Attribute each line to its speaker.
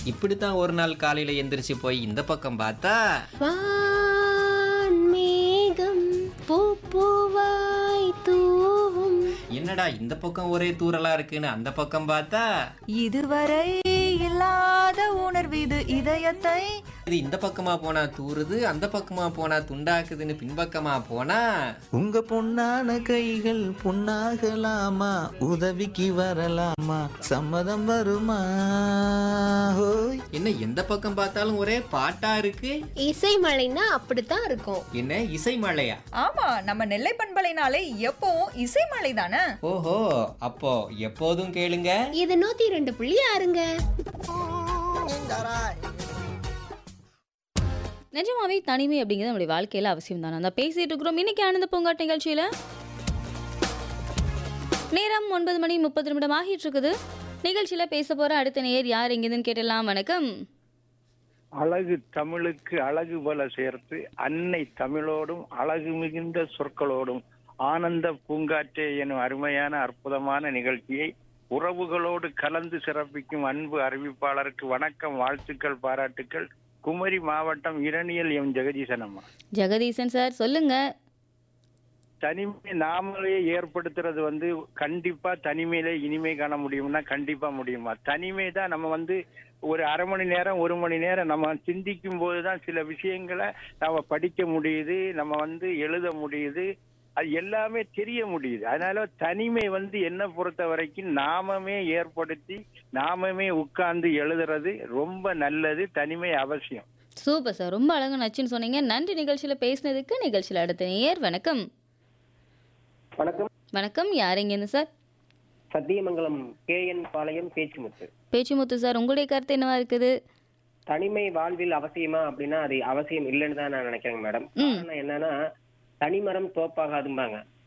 Speaker 1: இப்படித்தான் ஒரு நாள் காலையில எந்திரிச்சு போய் இந்த பக்கம் பார்த்தா
Speaker 2: வான்மேகம் பூப்பூவாய் தூவும்
Speaker 1: என்னடா இந்த பக்கம் ஒரே தூரலா இருக்குன்னு அந்த பக்கம் பார்த்தா
Speaker 3: இதுவரை இல்லாத உணர்வு இது இதயத்தை
Speaker 1: இது இந்த பக்கமா போனா தூறுது அந்த பக்கமா போனா துண்டாக்குதுன்னு பின்பக்கமா போனா
Speaker 4: உங்க பொன்னான கைகள் புண்ணாகலாமா உதவிக்கு வரலாமா சம்மதம் வருமா ஹோய்
Speaker 1: என்ன எந்த பக்கம் பார்த்தாலும் ஒரே பாட்டா இருக்கு
Speaker 2: இசை மழைன்னா அப்படித்தான் இருக்கும்
Speaker 1: என்ன இசை மழையா
Speaker 3: ஆமா நம்ம நெல்லை பண்பலைனாலே எப்பவும் இசைமலை தானே
Speaker 1: ஓஹோ அப்போ எப்போதும் கேளுங்க
Speaker 2: இது நூத்தி ரெண்டு புள்ளி ஆறுங்க
Speaker 5: நிஜமாவே தனிமை அப்படிங்கிறது நம்மளுடைய வாழ்க்கையில அவசியம் தானே அந்த பேசிட்டு இருக்கிறோம் இன்னைக்கு ஆனந்த பூங்காட் நிகழ்ச்சியில நேரம் ஒன்பது மணி முப்பது நிமிடம் ஆகிட்டு இருக்குது நிகழ்ச்சியில பேச போற அடுத்த நேயர் யார் எங்கேதுன்னு கேட்டலாம் வணக்கம்
Speaker 6: அழகு தமிழுக்கு அழகு பல சேர்த்து அன்னை தமிழோடும் அழகு மிகுந்த சொற்களோடும் ஆனந்த பூங்காற்றே எனும் அருமையான அற்புதமான நிகழ்ச்சியை உறவுகளோடு கலந்து சிறப்பிக்கும் அன்பு அறிவிப்பாளருக்கு வணக்கம் வாழ்த்துக்கள் பாராட்டுக்கள் குமரி மாவட்டம் இரணியல் எம் ஜெகதீசன் அம்மா
Speaker 5: ஜெகதீசன் சார் சொல்லுங்க
Speaker 6: தனிமை நாமளே ஏற்படுத்துறது வந்து கண்டிப்பா தனிமையில இனிமை காண முடியும்னா கண்டிப்பா முடியுமா தனிமை தான் நம்ம வந்து ஒரு அரை மணி நேரம் ஒரு மணி நேரம் நம்ம சிந்திக்கும் போதுதான் சில விஷயங்களை நாம படிக்க முடியுது நம்ம வந்து எழுத முடியுது அது எல்லாமே தெரிய முடியுது அதனால தனிமை வந்து என்ன பொறுத்த வரைக்கும் நாமமே ஏற்படுத்தி நாமமே உட்கார்ந்து எழுதுறது ரொம்ப நல்லது தனிமை அவசியம்
Speaker 5: சூப்பர் சார் ரொம்ப அழகா நச்சுன்னு சொன்னீங்க நன்றி நிகழ்ச்சியில பேசினதுக்கு நிகழ்ச்சியில அடுத்த நேயர் வணக்கம்
Speaker 7: வணக்கம்
Speaker 5: வணக்கம் யார் எங்கேருந்து sir
Speaker 7: Sathyamangalam K N Palayam Pechumuthu
Speaker 5: Pechumuthu sir உங்களுடைய கருத்து என்னவா இருக்குது
Speaker 7: தனிமை வாழ்வில் அவசியமா அப்படின்னா அது அவசியம் இல்லைன்னு தான் நான் நினைக்கிறேங்க மேடம் காரணம் என்னன்னா தனிமரம் தோப்பாகாதும்பாங்க